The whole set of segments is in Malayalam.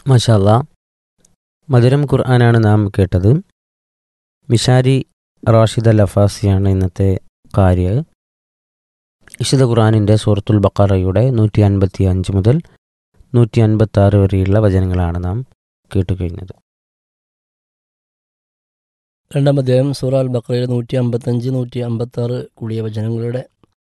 മഷാല്ല മധുരം ഖുർആനാണ് നാം കേട്ടത് മിഷാരി റാഷിദ ലഫാസിയാണ് ഇന്നത്തെ കാര്യ വിശുദ്ധ ഖുർആാനിൻ്റെ സൂറത്തുൽ ബക്കറയുടെ നൂറ്റി അൻപത്തി അഞ്ച് മുതൽ നൂറ്റി അൻപത്തി ആറ് വരെയുള്ള വചനങ്ങളാണ് നാം കേട്ടുകഴിഞ്ഞത് രണ്ടാം അധ്യായം സൂറ അൽ ബക്രയുടെ നൂറ്റി അമ്പത്തഞ്ച് നൂറ്റി അമ്പത്തി ആറ് കൂടിയ വചനങ്ങളുടെ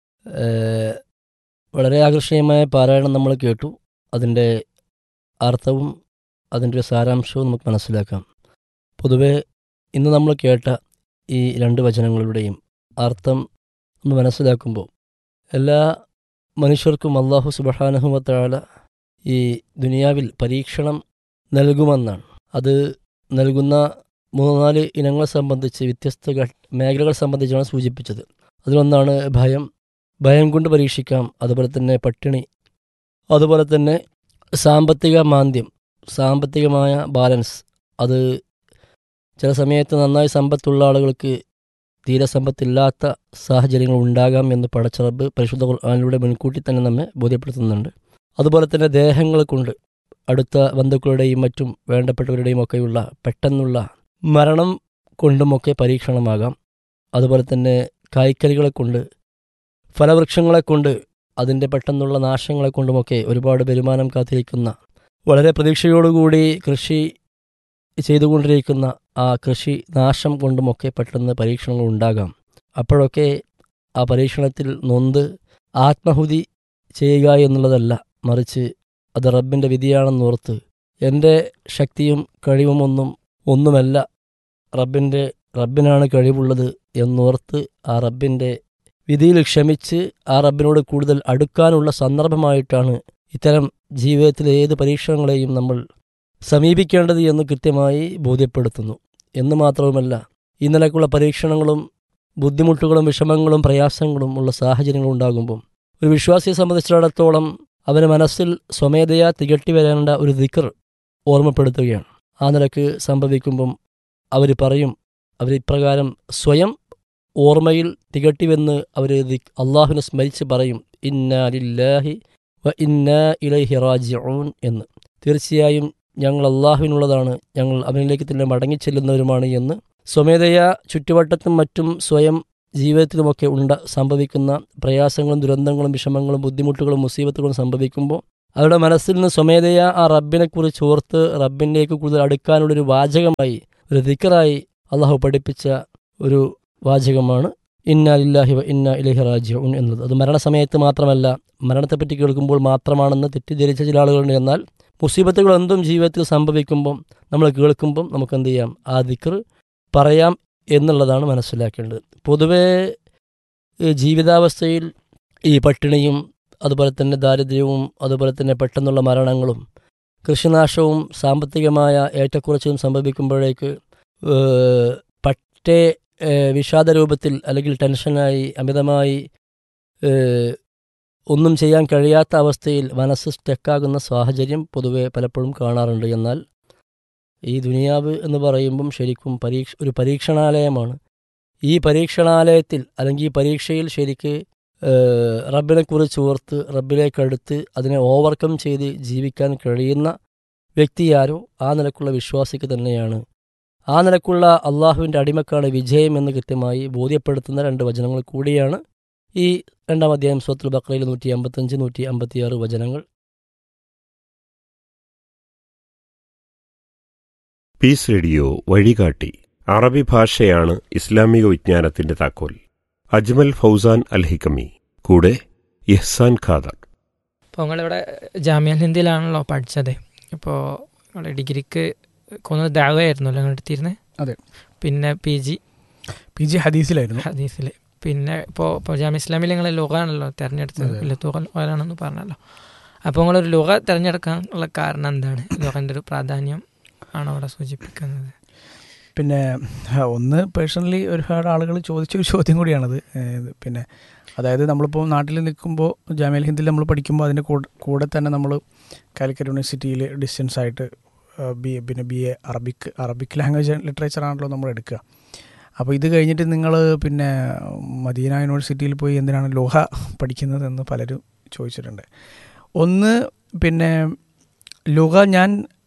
ഏഹ്, വളരെ ആകർഷണീയമായ പാരായണം നമ്മൾ കേട്ടു അതിൻ്റെ അർത്ഥവും അതിൻ്റെ ഒരു സാരാംശവും നമുക്ക് മനസ്സിലാക്കാം പൊതുവെ ഇന്ന് നമ്മൾ കേട്ട ഈ രണ്ട് വചനങ്ങളുടെയും അർത്ഥം നമ്മൾ മനസ്സിലാക്കുമ്പോൾ എല്ലാ മനുഷ്യർക്കും അള്ളാഹു സുബഹാനഹുമത്താല ഈ ദുനിയാവിൽ പരീക്ഷണം നൽകുമെന്നാണ് അത് നൽകുന്ന മൂന്ന് നാല് ഇനങ്ങളെ സംബന്ധിച്ച് വ്യത്യസ്ത ഘ- മേഖലകൾ സംബന്ധിച്ചാണ് സൂചിപ്പിച്ചത് അതിലൊന്നാണ് ഭയം ഭയം കൊണ്ട് പരീക്ഷിക്കാം അതുപോലെ തന്നെ പട്ടിണി അതുപോലെ തന്നെ സാമ്പത്തിക മാന്ദ്യം സാമ്പത്തികമായ ബാലൻസ് അത് ചില സമയത്ത് നന്നായി സമ്പത്തുള്ള ആളുകൾക്ക് തീരെ സമ്പത്തില്ലാത്ത സാഹചര്യങ്ങൾ ഉണ്ടാകാം എന്ന് പടച്ചറബ് പരിശുദ്ധ ഖുർആാനിലൂടെ മുൻകൂട്ടി തന്നെ നമ്മെ ബോധ്യപ്പെടുത്തുന്നുണ്ട് അതുപോലെ തന്നെ ദേഹങ്ങൾ കൊണ്ട് അടുത്ത ബന്ധുക്കളുടെയും മറ്റും വേണ്ടപ്പെട്ടവരുടെയും ഒക്കെയുള്ള പെട്ടെന്നുള്ള മരണം കൊണ്ടുമൊക്കെ പരീക്ഷണമാകാം അതുപോലെ തന്നെ കായ്ക്കറികളെ കൊണ്ട് ഫലവൃക്ഷങ്ങളെ കൊണ്ട് അതിൻ്റെ പെട്ടെന്നുള്ള നാശങ്ങളെ കൊണ്ടുമൊക്കെ ഒരുപാട് വരുമാനം കാത്തിരിക്കുന്ന വളരെ പ്രതീക്ഷയോടുകൂടി കൃഷി ചെയ്തുകൊണ്ടിരിക്കുന്ന ആ കൃഷി നാശം കൊണ്ടുമൊക്കെ പെട്ടെന്ന് പരീക്ഷണങ്ങൾ ഉണ്ടാകാം അപ്പോഴൊക്കെ ആ പരീക്ഷണത്തിൽ നൊന്ത് ആത്മഹുതി ചെയ്യുക എന്നുള്ളതല്ല മറിച്ച് അത് റബ്ബിൻ്റെ വിധിയാണെന്നോർത്ത് എൻ്റെ ശക്തിയും കഴിവുമൊന്നും ഒന്നുമല്ല റബ്ബിൻ്റെ റബ്ബിനാണ് കഴിവുള്ളത് എന്നോർത്ത് ആ റബ്ബിൻ്റെ വിധിയിൽ ക്ഷമിച്ച് ആ റബ്ബിനോട് കൂടുതൽ അടുക്കാനുള്ള സന്ദർഭമായിട്ടാണ് ഇത്തരം ജീവിതത്തിലെ ഏത് പരീക്ഷണങ്ങളെയും നമ്മൾ സമീപിക്കേണ്ടത് എന്ന് കൃത്യമായി ബോധ്യപ്പെടുത്തുന്നു എന്ന് മാത്രവുമല്ല ഈ നിലക്കുള്ള പരീക്ഷണങ്ങളും ബുദ്ധിമുട്ടുകളും വിഷമങ്ങളും പ്രയാസങ്ങളും ഉള്ള സാഹചര്യങ്ങൾ ഉണ്ടാകുമ്പോൾ ഒരു വിശ്വാസിയെ സംബന്ധിച്ചിടത്തോളം അവന് മനസ്സിൽ സ്വമേധയാ തികട്ടി വരേണ്ട ഒരു ദിക്കർ ഓർമ്മപ്പെടുത്തുകയാണ് ആ നിലക്ക് സംഭവിക്കുമ്പം അവർ പറയും അവർ ഇപ്രകാരം സ്വയം ഓർമ്മയിൽ തികട്ടിവെന്ന് അവർ അള്ളാഹുവിനെ സ്മരിച്ച് പറയും ഇന്നാ ലില്ലാഹി വ ഇന്നാ ഇലൈഹി റാജിഊൻ എന്ന് തീർച്ചയായും ഞങ്ങൾ അള്ളാഹുവിനുള്ളതാണ് ഞങ്ങൾ അവനിലേക്ക് തന്നെ മടങ്ങിച്ചെല്ലുന്നവരുമാണ് എന്ന് സ്വമേധയാ ചുറ്റുവട്ടത്തും മറ്റും സ്വയം ജീവിതത്തിലുമൊക്കെ ഉണ്ട സംഭവിക്കുന്ന പ്രയാസങ്ങളും ദുരന്തങ്ങളും വിഷമങ്ങളും ബുദ്ധിമുട്ടുകളും മുസീബത്തുകളും സംഭവിക്കുമ്പോൾ അവരുടെ മനസ്സിൽ നിന്ന് സ്വമേധയാ ആ റബ്ബിനെക്കുറിച്ച് ഓർത്ത് റബ്ബിലേക്ക് കൂടുതൽ അടുക്കാനുള്ളൊരു വാചകമായി ഒരു ദിക്കറായി അള്ളാഹു പഠിപ്പിച്ച ഒരു വാചകമാണ് ഇന്ന ലില്ലാഹി വ ഇന്ന ഇലഹി റാജിഉൻ എന്നത് അത് മരണസമയത്ത് മാത്രമല്ല മരണത്തെപ്പറ്റി കേൾക്കുമ്പോൾ മാത്രമാണെന്ന് തെറ്റിദ്ധരിച്ച ചില ആളുകളുണ്ട് എന്നാൽ മുസീബത്തുകൾ എന്തും ജീവിതത്തിൽ സംഭവിക്കുമ്പം നമ്മൾ കേൾക്കുമ്പം നമുക്ക് എന്ത് ചെയ്യാം ആ ദിക്കർ പറയാം എന്നുള്ളതാണ് മനസ്സിലാക്കേണ്ടത് പൊതുവേ ഈ ജീവിതാവസ്ഥയിൽ ഈ പട്ടിണിയും അതുപോലെ തന്നെ ദാരിദ്ര്യവും അതുപോലെ തന്നെ പെട്ടെന്നുള്ള മരണങ്ങളും കൃഷിനാശവും സാമ്പത്തികമായ ഏറ്റക്കുറച്ചിലും സംഭവിക്കുമ്പോഴേക്ക് ഏഹ്, പറ്റേ ഏഹ്, വിഷാദ രൂപത്തിൽ അല്ലെങ്കിൽ ടെൻഷനായി അമിതമായി ഏഹ്, ഒന്നും ചെയ്യാൻ കഴിയാത്ത അവസ്ഥയിൽ മനസ്സ് സ്റ്റക്കാകുന്ന സാഹചര്യം പൊതുവെ പലപ്പോഴും കാണാറുണ്ട് എന്നാൽ ഈ ദുനിയാവ് എന്ന് പറയുമ്പം ശരിക്കും പരീക്ഷ ഒരു പരീക്ഷണാലയമാണ് ഈ പരീക്ഷണാലയത്തിൽ അല്ലെങ്കിൽ ഈ പരീക്ഷയിൽ ശരിക്ക് ഏഹ്, റബ്ബിനെക്കുറിച്ച് ഓർത്ത് റബ്ബിലേക്കടുത്ത് അതിനെ ഓവർകം ചെയ്ത് ജീവിക്കാൻ കഴിയുന്ന വ്യക്തിയാരോ ആ നിലക്കുള്ള വിശ്വാസിക്ക് തന്നെയാണ് ആ നിലക്കുള്ള അള്ളാഹുവിൻ്റെ അടിമക്കാണ് വിജയം എന്ന് കൃത്യമായി ബോധ്യപ്പെടുത്തുന്ന രണ്ട് വചനങ്ങൾ കൂടിയാണ് ഈ രണ്ടാം അധ്യായം സ്വത്തുൽ ബക്രയിൽ നൂറ്റി അമ്പത്തഞ്ച് നൂറ്റി അമ്പത്തിയാറ് വചനങ്ങൾ പീസ് റേഡിയോ വഴികാട്ടി അറബി ഭാഷയാണ് ഇസ്ലാമിക വിജ്ഞാനത്തിന്റെ താക്കോൽ അജ്മൽ ഫൗസാൻ അൽ ഹിക്കമി കൂടെ ഇഹ്സാൻ ഖാദർ അപ്പോൾ നിങ്ങളിവിടെ ജാമ്യ ഹിന്ദിയിലാണല്ലോ പഠിച്ചത് ഇപ്പോൾ നിങ്ങൾ ഡിഗ്രിക്ക് കൊന്നത് ദാവയായിരുന്നല്ലോ നിങ്ങൾ എടുത്തിരുന്നത് അതെ. പിന്നെ പി ജി പി ജി ഹദീസിലായിരുന്നു ഹദീസിൽ പിന്നെ ഇപ്പോൾ ഇപ്പോൾ ജാമ്യ ഇസ്ലാമിൽ നിങ്ങൾ ലുഗാണല്ലോ തിരഞ്ഞെടുത്തത് അതെ. ലത്തുകലാണെന്ന് പറഞ്ഞല്ലോ അപ്പോൾ നിങ്ങളൊരു ലുഗ തിരഞ്ഞെടുക്കാനുള്ള കാരണം എന്താണ് ലുഗൻ്റെ ഒരു പ്രാധാന്യം ആണ് അവിടെ സൂചിപ്പിക്കുന്നത് പിന്നെ ആ, ഒന്ന് പേഴ്സണലി ഒരുപാട് ആളുകൾ ചോദിച്ച ഒരു ചോദ്യം കൂടിയാണത് ഏത് പിന്നെ അതായത് നമ്മളിപ്പോൾ നാട്ടിൽ നിൽക്കുമ്പോൾ ജാമ്യൽ ഹിന്ദിയിൽ നമ്മൾ പഠിക്കുമ്പോൾ അതിൻ്റെ കൂടെ കൂടെ തന്നെ നമ്മൾ കാലിക്കറ്റ് യൂണിവേഴ്സിറ്റിയിൽ ഡിസ്റ്റൻസ് ആയിട്ട് ബി എ പിന്നെ B A Arabic Arabic language literature ആണല്ലോ നമ്മൾ എടുക്കുക അപ്പോൾ ഇത് കഴിഞ്ഞിട്ട് നിങ്ങൾ പിന്നെ മദീന യൂണിവേഴ്സിറ്റിയിൽ പോയി എന്തിനാണ് ലോഹ പഠിക്കുന്നത് എന്ന് പലരും ചോദിച്ചിട്ടുണ്ട് ഒന്ന് പിന്നെ ലോഹ ഞാൻ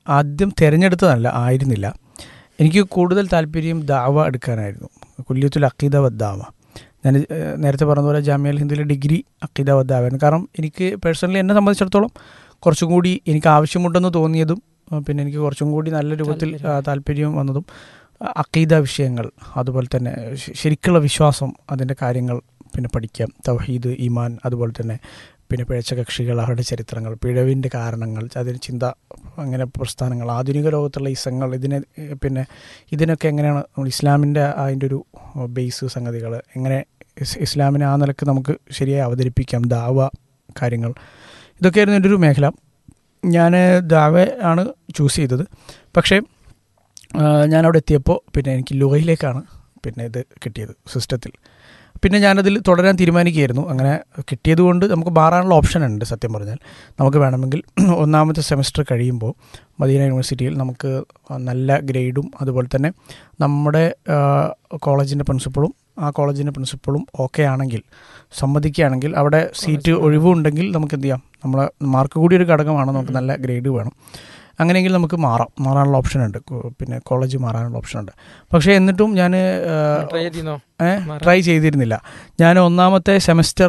ആദ്യം തിരഞ്ഞെടുത്തതല്ല ആയിരുന്നില്ല എനിക്ക് കൂടുതൽ താല്പര്യം ദാവ എടുക്കാനായിരുന്നു കുല്യത്തുൽ അക്കീദ വദ്ദാവ ഞാൻ ഏഹ്, നേരത്തെ പറഞ്ഞ പോലെ ജാമ്യൽ ഹിന്ദിലെ ഡിഗ്രി അക്കീദ വദ്ദാവായിരുന്നു കാരണം എനിക്ക് പേഴ്സണലി എന്നെ സംബന്ധിച്ചിടത്തോളം കുറച്ചും കൂടി എനിക്ക് ആവശ്യമുണ്ടെന്ന് തോന്നിയതും ആ, പിന്നെ എനിക്ക് കുറച്ചും കൂടി നല്ല രൂപത്തിൽ ആ, താല്പര്യം വന്നതും ആ, അക്കീദ വിഷയങ്ങൾ അതുപോലെ തന്നെ ശ- ശരിക്കുള്ള വിശ്വാസം അതിൻ്റെ കാര്യങ്ങൾ പിന്നെ പഠിക്കാം തൗഹീദ് ഈമാൻ അതുപോലെ തന്നെ പിന്നെ പിഴച്ച കക്ഷികൾ അവരുടെ ചരിത്രങ്ങൾ പിഴവിൻ്റെ കാരണങ്ങൾ അതിന് ചിന്ത അങ്ങനെ പ്രസ്ഥാനങ്ങൾ ആധുനിക ലോകത്തുള്ള ഇസങ്ങൾ ഇതിനെ ഏഹ്, പിന്നെ ഇതിനൊക്കെ എങ്ങനെയാണ് നമ്മൾ ഇസ്ലാമിൻ്റെ അതിൻ്റെ ഒരു ബേസ് സംഗതികൾ എങ്ങനെ ഇസ് ഇസ്ലാമിനെ ആ നിലക്ക് നമുക്ക് ശരിയായി അവതരിപ്പിക്കാം ദാവ കാര്യങ്ങൾ ഇതൊക്കെയായിരുന്നു എൻ്റെ ഒരു മേഖല ഞാൻ ദാവ ആണ് ചൂസ് ചെയ്തത് പക്ഷേ ആ, ഞാനവിടെ എത്തിയപ്പോൾ പിന്നെ എനിക്ക് ലുഹയിലേക്കാണ് പിന്നെ ഇത് കിട്ടിയത് സിസ്റ്റത്തിൽ പിന്നെ ഞാനതിൽ തുടരാൻ തീരുമാനിക്കുകയായിരുന്നു അങ്ങനെ കിട്ടിയത് കൊണ്ട് നമുക്ക് മാറാനുള്ള ഓപ്ഷൻ ഉണ്ട് സത്യം പറഞ്ഞാൽ നമുക്ക് വേണമെങ്കിൽ ഒന്നാമത്തെ സെമസ്റ്റർ കഴിയുമ്പോൾ മദീന യൂണിവേഴ്സിറ്റിയിൽ നമുക്ക് നല്ല ഗ്രേഡും അതുപോലെ തന്നെ നമ്മുടെ കോളേജിൻ്റെ പ്രിൻസിപ്പളും ആ കോളേജിൻ്റെ പ്രിൻസിപ്പളും ഓക്കെ ആണെങ്കിൽ സമ്മതിക്കുകയാണെങ്കിൽ അവിടെ സീറ്റ് ഒഴിവുണ്ടെങ്കിൽ നമുക്ക് എന്ത് ചെയ്യാം നമ്മളെ മാർക്ക് കൂടി ഒരു ഘടകമാണ് നമുക്ക് നല്ല ഗ്രേഡ് വേണം അങ്ങനെയെങ്കിൽ നമുക്ക് മാറാം മാറാനുള്ള ഓപ്ഷൻ ഉണ്ട് കോ- പിന്നെ കോളേജ് മാറാനുള്ള ഓപ്ഷൻ ഉണ്ട് പക്ഷേ എന്നിട്ടും ഞാൻ ട്രൈ ചെയ്തിരുന്നോ മാറാൻ? ട്രൈ ചെയ്തിരുന്നില്ല ഞാൻ ഒന്നാമത്തെ സെമസ്റ്റർ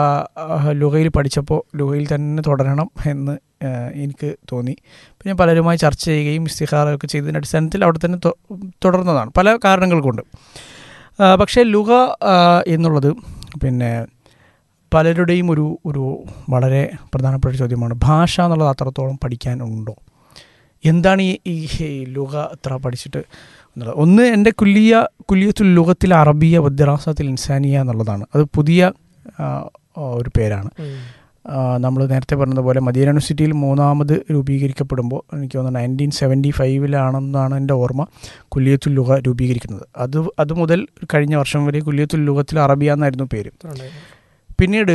ലുഹയിൽ പഠിച്ചപ്പോൾ ലുഹയിൽ തന്നെ തുടരണം എന്ന് ആ, എനിക്ക് തോന്നി പിന്നെ പലരുമായി ചർച്ച ചെയ്യുകയും ഇസ്തിഹാറൊക്കെ ചെയ്തതിൻ്റെ അടിസ്ഥാനത്തിൽ അവിടെ തന്നെ തൊ- തുടർന്നതാണ് പല കാരണങ്ങൾ കൊണ്ട് ആ, പക്ഷേ ലുഹ ആ, എന്നുള്ളത് പിന്നെ പലരുടെയും ഒരു ഒരു വളരെ പ്രധാനപ്പെട്ട ചോദ്യമാണ് ഭാഷ എന്നുള്ളത് അത്രത്തോളം പഠിക്കാനുണ്ടോ എന്താണ് ഈ ഈ ലുഹ അത്ര പഠിച്ചിട്ട് എന്നുള്ളത് ഒന്ന് എൻ്റെ കുല്ലിയ കുല്യത്തുൽ ലുഹത്തിൽ അറബിയ വദ്രാസത്തിൽ ഇൻസാനിയ എന്നുള്ളതാണ് അത് പുതിയ ആ, ഒരു പേരാണ് ഉം. നമ്മൾ നേരത്തെ പറഞ്ഞതുപോലെ മദീന യൂണിവേഴ്സിറ്റിയിൽ മൂന്നാമത് രൂപീകരിക്കപ്പെടുമ്പോൾ എനിക്ക് തോന്നുന്നു നയൻറ്റീൻ സെവൻറ്റി ഫൈവിലാണെന്നാണ് എൻ്റെ ഓർമ്മ കുല്യത്തുൽ ലുഹ രൂപീകരിക്കുന്നത് അത് അത് മുതൽ കഴിഞ്ഞ വർഷം വരെ കുല്യത്തുൽ ലുഹത്തിൽ അറബിയ എന്നായിരുന്നു പേര് ഇത്ര ഉണ്ടായിരുന്നു. പിന്നീട്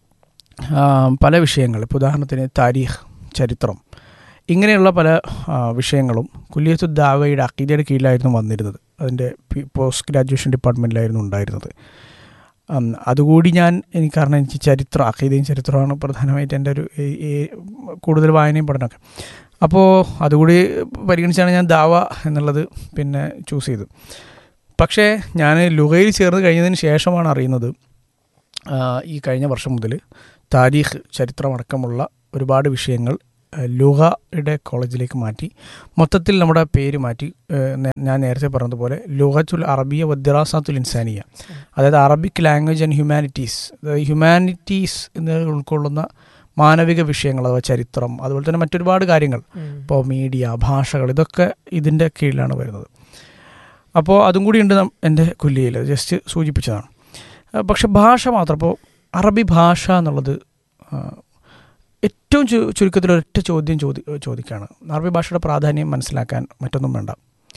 ആ, പല വിഷയങ്ങൾ ഇപ്പോൾ ഉദാഹരണത്തിന് താരീഖ് ചരിത്രം ഇങ്ങനെയുള്ള പല ആ, വിഷയങ്ങളും കുല്യത്തു ദാവയുടെ അക്കീദയുടെ കീഴിലായിരുന്നു വന്നിരുന്നത് അതിൻ്റെ പി- പോസ്റ്റ് ഗ്രാജുവേഷൻ ഡിപ്പാർട്ട്മെൻറ്റിലായിരുന്നു ഉണ്ടായിരുന്നത് ഉം, അതുകൂടി ഞാൻ എനിക്ക് കാരണം എനിക്ക് ചരിത്രം അക്കീദയും ചരിത്രമാണ് പ്രധാനമായിട്ട് എൻ്റെ ഒരു ഈ- ഈ കൂടുതൽ വായനയും പഠനമൊക്കെ അപ്പോൾ അതുകൂടി പരിഗണിച്ചാണ് ഞാൻ ദാവ എന്നുള്ളത് പിന്നെ ചൂസ് ചെയ്തത് പക്ഷേ ഞാൻ ലുഹയിൽ ചേർന്ന് കഴിഞ്ഞതിന് ശേഷമാണ് അറിയുന്നത് ആ, ഈ കഴിഞ്ഞ വർഷം മുതൽ താരീഖ് ചരിത്രമടക്കമുള്ള ഒരുപാട് വിഷയങ്ങൾ ആ, ലുഹയുടെ കോളേജിലേക്ക് മാറ്റി മൊത്തത്തിൽ നമ്മുടെ പേര് മാറ്റി ഏ, നേ- ഞാൻ നേരത്തെ പറഞ്ഞതുപോലെ ലുഹത്തുൽ അറബിയ വദ്രാസാത്തുൽ ഇൻസാനിയ അതായത് അറബിക് ലാംഗ്വേജ് ആൻഡ് ഹ്യൂമാനിറ്റീസ് അതായത് ഹ്യൂമാനിറ്റീസ് എന്ന് ഉൾക്കൊള്ളുന്ന മാനവിക വിഷയങ്ങൾ അഥവാ ചരിത്രം അതുപോലെ തന്നെ മറ്റൊരുപാട് കാര്യങ്ങൾ ഉം. ഇപ്പോൾ മീഡിയ ഭാഷകൾ ഇതൊക്കെ ഇതിൻ്റെ കീഴിലാണ് വരുന്നത് അപ്പോൾ അതും കൂടി ഉണ്ട് നം- എൻ്റെ കുല്ലിയിൽ ജസ്റ്റ് സൂചിപ്പിച്ചതാണ് ആ, പക്ഷെ ഭാഷ മാത്രം ഇപ്പോൾ അറബി ഭാഷ എന്നുള്ളത് ആ, ഏറ്റവും ചു ചുരുക്കത്തിൽ ഒരൊറ്റ ചോദ്യം ചോദി ചോദിക്കുകയാണ് അറബി ഭാഷയുടെ പ്രാധാന്യം മനസ്സിലാക്കാൻ മറ്റൊന്നും വേണ്ട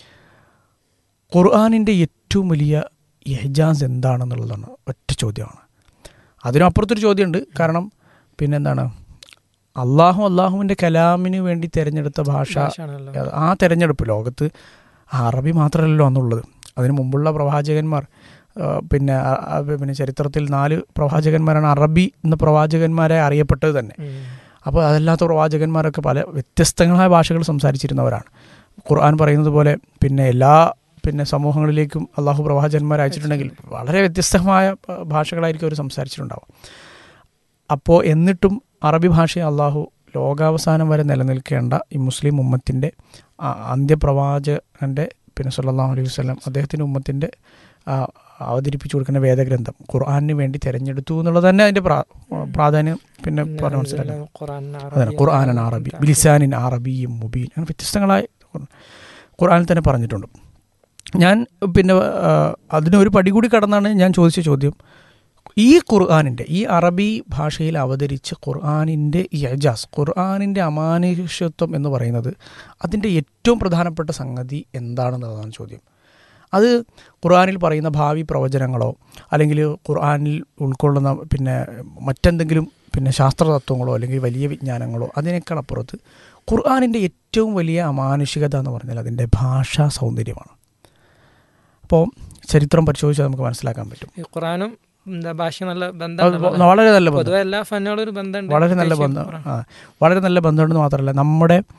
ഖുർആാനിൻ്റെ ഏറ്റവും വലിയ എഹ്ജാസ് എന്താണെന്നുള്ളതാണ് ഒറ്റ ചോദ്യമാണ് അതിനപ്പുറത്തൊരു ചോദ്യമുണ്ട് കാരണം പിന്നെന്താണ് അള്ളാഹു അള്ളാഹുവിൻ്റെ കലാമിന് വേണ്ടി തിരഞ്ഞെടുത്ത ഭാഷ ഭാഷയാണല്ലോ. അത് ആ തെരഞ്ഞെടുപ്പ് ലോകത്ത് അറബി മാത്രമല്ലല്ലോ അന്നുള്ളത് അതിന് മുമ്പുള്ള പ്രവാചകന്മാർ ആ, പിന്നെ ആ, ആ, പിന്നെ ചരിത്രത്തിൽ നാല് പ്രവാചകന്മാരാണ് അറബി എന്ന പ്രവാചകന്മാരെ അറിയപ്പെട്ടത് തന്നെ ഉം. അപ്പോൾ അതല്ലാത്ത പ്രവാചകന്മാരൊക്കെ പല വ്യത്യസ്തങ്ങളായ ഭാഷകൾ സംസാരിച്ചിരുന്നവരാണ് ഖുർആൻ പറയുന്നത് പോലെ പിന്നെ എല്ലാ പിന്നെ സമൂഹങ്ങളിലേക്കും അള്ളാഹു പ്രവാചകന്മാർ അയച്ചിട്ടുണ്ടെങ്കിൽ വളരെ വ്യത്യസ്തമായ ആ, ഭാഷകളായിരിക്കും അവർ സംസാരിച്ചിട്ടുണ്ടാവും അപ്പോൾ എന്നിട്ടും അറബി ഭാഷയെ അള്ളാഹു ലോകാവസാനം വരെ നിലനിൽക്കേണ്ട ഈ മുസ്ലിം ഉമ്മത്തിൻ്റെ ആ, അന്ത്യപ്രവാചകൻ്റെ പിന്നെ സല്ലല്ലാഹു അലൈഹി വസല്ലം അദ്ദേഹത്തിൻ്റെ ഉമ്മത്തിൻ്റെ ആ, അവതരിപ്പിച്ചു കൊടുക്കുന്ന വേദഗ്രന്ഥം ഖുർആാനിന് വേണ്ടി തിരഞ്ഞെടുത്തു എന്നുള്ളത് തന്നെ അതിൻ്റെ പ്രാ- പ്രാധാന്യം പിന്നെ പിന്നെ പറഞ്ഞ് മനസ്സിലാക്കാം അൽഹംദുലില്ലാ ഖുർആൻ അതാണ് ഖുർആാനൻ അറബി ബിലിസാനിൻ അറബിയും മുബീൻ അങ്ങനെ വ്യത്യസ്തങ്ങളായ ഖുർ- ഖുർആനിൽ തന്നെ പറഞ്ഞിട്ടുണ്ട് ഞാൻ പിന്നെ ആ, അതിനൊരു പടി കൂടി കടന്നാണ് ഞാൻ ചോദിച്ച ചോദ്യം ഈ ഖുർആാനിൻ്റെ ഈ അറബി ഭാഷയിൽ അവതരിച്ച ഖുർആാനിൻ്റെ ഈ എജാസ് ഖുർആാനിൻ്റെ അമാനുഷ്യത്വം എന്ന് പറയുന്നത് അതിൻ്റെ ഏറ്റവും പ്രധാനപ്പെട്ട സംഗതി എന്താണെന്നുള്ളതാണ് ചോദ്യം അത് ഖുർആാനിൽ പറയുന്ന ഭാവി പ്രവചനങ്ങളോ അല്ലെങ്കിൽ ഖുർആാനിൽ ഉൾക്കൊള്ളുന്ന പിന്നെ മറ്റെന്തെങ്കിലും പിന്നെ ശാസ്ത്രതത്വങ്ങളോ അല്ലെങ്കിൽ വലിയ വിജ്ഞാനങ്ങളോ അതിനേക്കാൾ അപ്പുറത്ത് ഖുർആാനിൻ്റെ ഏറ്റവും വലിയ അമാനുഷികത എന്ന് പറഞ്ഞാൽ അതിൻ്റെ ഭാഷാ സൗന്ദര്യമാണ് അപ്പോൾ ചരിത്രം പരിശോധിച്ചാൽ നമുക്ക് മനസ്സിലാക്കാൻ പറ്റും ഈ ഖുറാനും എന്താ ഭാഷ നല്ല അത് ബന്ധം വളരെ നല്ല ബന്ധം പൊതുവെ എല്ലാ ഫന്നുകളും ഒരു ബന്ധമുണ്ട് വളരെ നല്ല പ്രത്യേകിച്ച് ബന്ധം ഖുറാൻ. ആ വളരെ നല്ല ബന്ധമുണ്ടെന്ന് മാത്രമല്ല നമ്മുടെ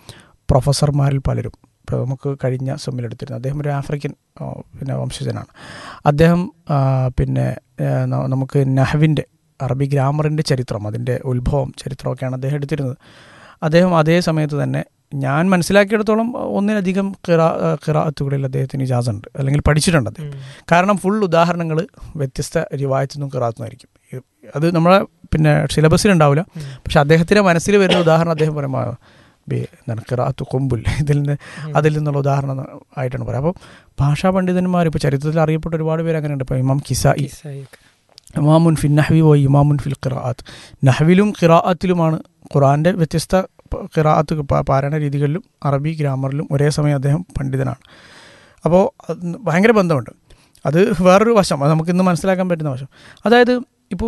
പ്രൊഫസർമാരിൽ പലരും ഇപ്പോൾ നമുക്ക് കഴിഞ്ഞ സെമ്മിലെടുത്തിരുന്നു അദ്ദേഹം ഒരു ആഫ്രിക്കൻ ആ, പിന്നെ വംശജനാണ് അദ്ദേഹം ആ, പിന്നെ ആ, ന- നമുക്ക് നഹവിൻ്റെ അറബി ഗ്രാമറിൻ്റെ ചരിത്രം അതിൻ്റെ ഉത്ഭവം ചരിത്രമൊക്കെയാണ് അദ്ദേഹം എടുത്തിരുന്നത് അദ്ദേഹം അതേ സമയത്ത് തന്നെ ഞാൻ മനസ്സിലാക്കിയിടത്തോളം ഒന്നിലധികം കിറാ കിറാത്തുകളിൽ അദ്ദേഹത്തിന് ഇജാസ് ഉണ്ട് അല്ലെങ്കിൽ പഠിച്ചിട്ടുണ്ട് അദ്ദേഹം ഉം. കാരണം ഫുൾ ഉദാഹരണങ്ങൾ വ്യത്യസ്ത റിവായത്തു നിന്നും കിറാത്തുനിന്നായിരിക്കും ഇത് അത് നമ്മളെ പിന്നെ സിലബസിൽ ഉണ്ടാവില്ല ഉം. പക്ഷെ അദ്ദേഹത്തിൻ്റെ മനസ്സിൽ വരുന്ന ഉദാഹരണം അദ്ദേഹം പറയുമ്പോൾ ബി എന്താണ് കിറാത്തു കൊമ്പുൽ ഇതിൽ നിന്ന് അതിൽ നിന്നുള്ള ഉദാഹരണം ആയിട്ടാണ് പറയുക അപ്പോൾ ഭാഷാ പണ്ഡിതന്മാർ ഇപ്പോൾ ചരിത്രത്തിൽ അറിയപ്പെട്ട ഒരുപാട് പേര് അങ്ങനെയുണ്ട് ഇപ്പോൾ ഇമാം കിസായി കിസ്സായിക്ക്. ഇമാമുൻ ഫിൽ നഹ്വി വ ഇമാമുൻ ഫിൽ ഖിറാഅത്ത് നഹ്വിലും ഖിറാഅത്തിലുമാണ് ഖുറാൻ്റെ വ്യത്യസ്ത പ- ഖിറാഅത്ത് പ- പാരായണ രീതികളിലും അറബി ഗ്രാമറിലും ഒരേ സമയം അദ്ദേഹം പണ്ഡിതനാണ് അപ്പോൾ അത് ഭയങ്കര ബന്ധമുണ്ട് അത് വേറൊരു വശം അത് നമുക്കിന്ന് മനസ്സിലാക്കാൻ പറ്റുന്ന വശം അതായത് ഇപ്പോൾ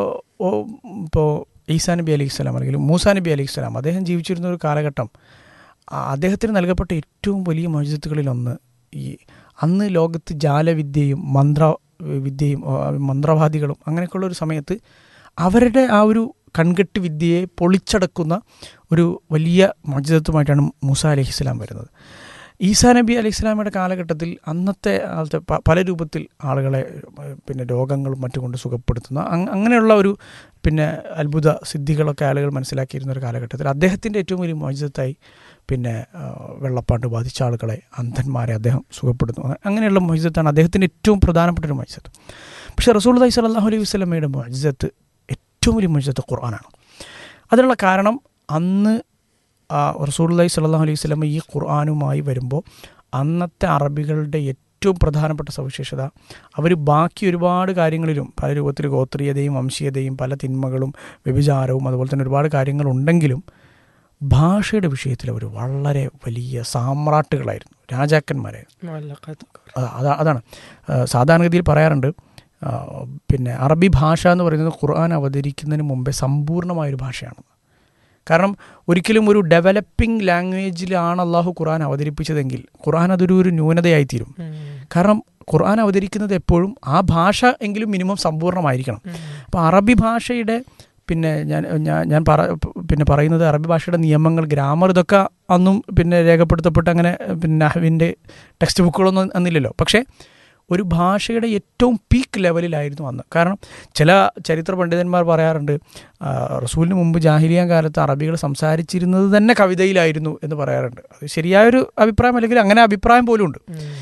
ഇപ്പോൾ ഈസാ നബി അലൈഹി സ്വലാം അല്ലെങ്കിൽ മൂസാ നബി അലൈഹി സ്വലാം അദ്ദേഹം ജീവിച്ചിരുന്ന ഒരു കാലഘട്ടം ആ, അദ്ദേഹത്തിന് നൽകപ്പെട്ട ഏറ്റവും വലിയ മോചിതത്തുകളിലൊന്ന് ഈ അന്ന് ലോകത്ത് ജാലവിദ്യയും മന്ത്ര വിദ്യയും ആ, മന്ത്രവാദികളും അങ്ങനെയൊക്കെയുള്ള ഒരു സമയത്ത് അവരുടെ ആ ഒരു കൺകെട്ട് വിദ്യയെ പൊളിച്ചടക്കുന്ന ഒരു വലിയ മോചിതത്വമായിട്ടാണ് മൂസ അലൈഹി സ്വലാം വരുന്നത് ഈസാ നബി അലൈഹി സ്വലാമയുടെ കാലഘട്ടത്തിൽ അന്നത്തെ കാലത്തെ പ- പല രൂപത്തിൽ ആളുകളെ ഏഹ്, പിന്നെ രോഗങ്ങളും മറ്റും കൊണ്ട് സുഖപ്പെടുത്തുന്ന അങ് അങ്ങനെയുള്ള ഒരു പിന്നെ അത്ഭുത സിദ്ധികളൊക്കെ ആളുകൾ മനസ്സിലാക്കിയിരുന്ന ഒരു കാലഘട്ടത്തിൽ അദ്ദേഹത്തിൻ്റെ ഏറ്റവും വലിയ മോചിതത്തായി പിന്നെ ആ, വെള്ളപ്പാണ്ട് ബാധിച്ച ആളുകളെ അന്ധന്മാരെ അദ്ദേഹം സുഖപ്പെടുത്തുന്നു അങ്ങ- അങ്ങനെയുള്ള മോചിതത്താണ് അദ്ദേഹത്തിൻ്റെ ഏറ്റവും പ്രധാനപ്പെട്ട ഒരു മോചിതത്ത് പക്ഷേ റസൂൽ അലൈഹി സ്വലാഹു അലൈഹി വസ്ലമയുടെ മോചിതത്ത് ഏറ്റവും വലിയ മോചിതത്ത് ഖുർആനാണ് അതിനുള്ള കാരണം അന്ന് റസൂൽ അലൈഹി സ്വലാഹു അലൈഹി വസ്ലമ ഈ ഖുർആാനുമായി വരുമ്പോൾ അന്നത്തെ അറബികളുടെ ഏറ്റവും പ്രധാനപ്പെട്ട സവിശേഷത അവർ ബാക്കി ഒരുപാട് കാര്യങ്ങളിലും പല രൂപത്തിൽ ഗോത്രീയതയും വംശീയതയും പല തിന്മകളും വ്യഭിചാരവും അതുപോലെ തന്നെ ഒരുപാട് കാര്യങ്ങളുണ്ടെങ്കിലും ഭാഷയുടെ വിഷയത്തിൽ അവർ വളരെ വലിയ സാമ്രാട്ടുകളായിരുന്നു രാജാക്കന്മാരായിരുന്നു മുഅല്ലഖാത്തൊക്കെ. അതാ അതാ- അതാണ് ആ, സാധാരണഗതിയിൽ പറയാറുണ്ട് ആ, പിന്നെ അറബി ഭാഷ എന്ന് പറയുന്നത് ഖുർആൻ അവതരിക്കുന്നതിന് മുമ്പേ സമ്പൂർണ്ണമായൊരു ഭാഷയാണ് കാരണം ഒരിക്കലും ഒരു ഡെവലപ്പിംഗ് ലാംഗ്വേജിലാണ് അള്ളാഹു ഖുർആൻ അവതരിപ്പിച്ചതെങ്കിൽ ഖുർആൻ അതൊരു ഒരു ന്യൂനതയായിത്തീരും ഉം. കാരണം ഖുർആൻ അവതരിക്കുന്നത് എപ്പോഴും ആ ഭാഷ എങ്കിലും മിനിമം സമ്പൂർണ്ണമായിരിക്കണം ഉം. അപ്പോൾ അറബി ഭാഷയുടെ പിന്നെ ഞാൻ ഞാൻ ഞാൻ പറ പിന്നെ പറയുന്നത് അറബി ഭാഷയുടെ നിയമങ്ങൾ ഗ്രാമർ ഇതൊക്കെ അന്നും പിന്നെ രേഖപ്പെടുത്തപ്പെട്ട് അങ്ങനെ പിന്നെ നഹ്വിൻ്റെ ടെക്സ്റ്റ് ബുക്കുകളൊന്നും അന്നില്ലല്ലോ പക്ഷേ ഒരു ഭാഷയുടെ ഏറ്റവും പീക്ക് ലെവലിലായിരുന്നു അന്ന് കാരണം ചില ചരിത്ര പണ്ഡിതന്മാർ പറയാറുണ്ട് ആ, റസൂലിന് മുമ്പ് ജാഹിലിയ കാലത്ത് അറബികൾ സംസാരിച്ചിരുന്നത് തന്നെ കവിതയിലായിരുന്നു എന്ന് പറയാറുണ്ട് അത് ശരിയായൊരു അഭിപ്രായം അല്ലെങ്കിൽ അങ്ങനെ അഭിപ്രായം പോലും ഉണ്ട് ഉം.